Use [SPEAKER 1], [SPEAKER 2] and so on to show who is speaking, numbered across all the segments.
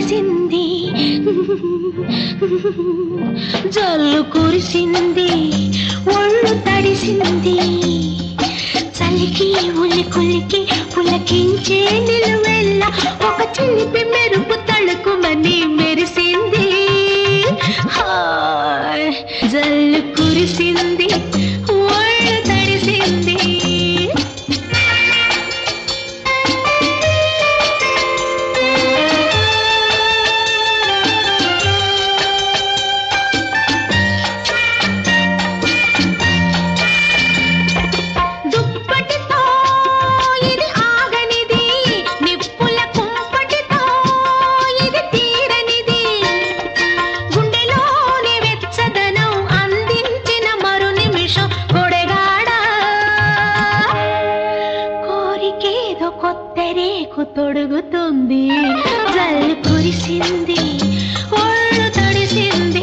[SPEAKER 1] తడిసింది జల్లు కురిసింది ఒళ్ళు తడిసింది చలికి ఉలి కులికి పులకించే నిలువెల్ల ఒక చిలిపి మెరుపు తళుకుమని మెరిసింది హాయ్ జల్లు కురిసింది ఒళ్ళు తడిసింది దుప్పటితో ఇది ఆగనిది నిప్పుల కుంపటితో ఇది తీరనిది గుండెలోని వెచ్చదనం అందించిన మరు నిమిషం కొడగాడ కోరికేదో కొత్త రేకు తొడుగుతుంది జల్లు కురిసింది ఒళ్ళు తడిసింది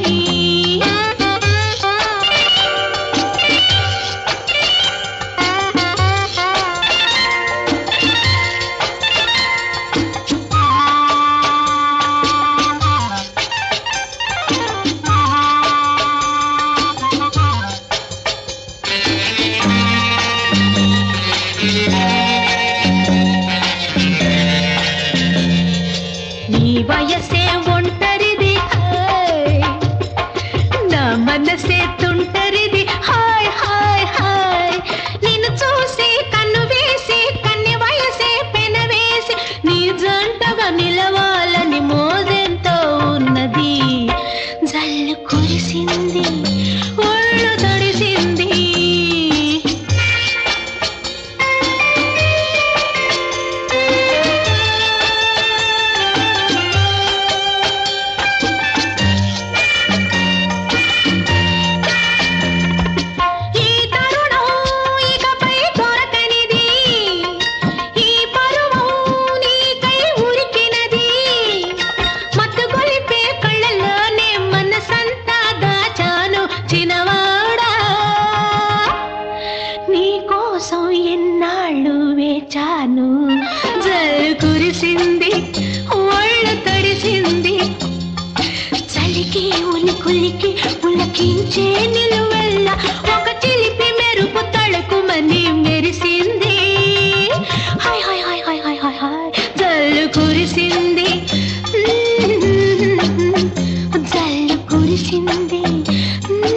[SPEAKER 1] నీ వయసే ఒంటరిది హాయ్. నా మనసే తుంటరిది హాయ్ హాయ్ హాయ్ నిన్ను చూసి కన్ను వేసి కన్ని వయసే పెన వేసి నీ జంటగా నిలవాలని మోజెంతో ఉన్నది జల్లు కురిసింది ఒళ్ళు తడిసింది ఈ తరుణం ఇకపై దొరకనిది ఈ పరువం నీకై ఉరికినది మత్తు గొలిపే కళ్ళలోనే మనసంతా దాచాను చిన్నవాడా నీ కోసం ఎన్నాళ్ళు వేచాను జల్ కురిసింది ఒళ్ళు తడిసింది చలికి ఉలి కులికి పులకించే నిలువెల్ల ఒక చిలిపి మెరుపు తళుకుమని మెరిసింది hi hi hi hi hi hi hi జల్లు కురిసింది జల్లు కురిసింది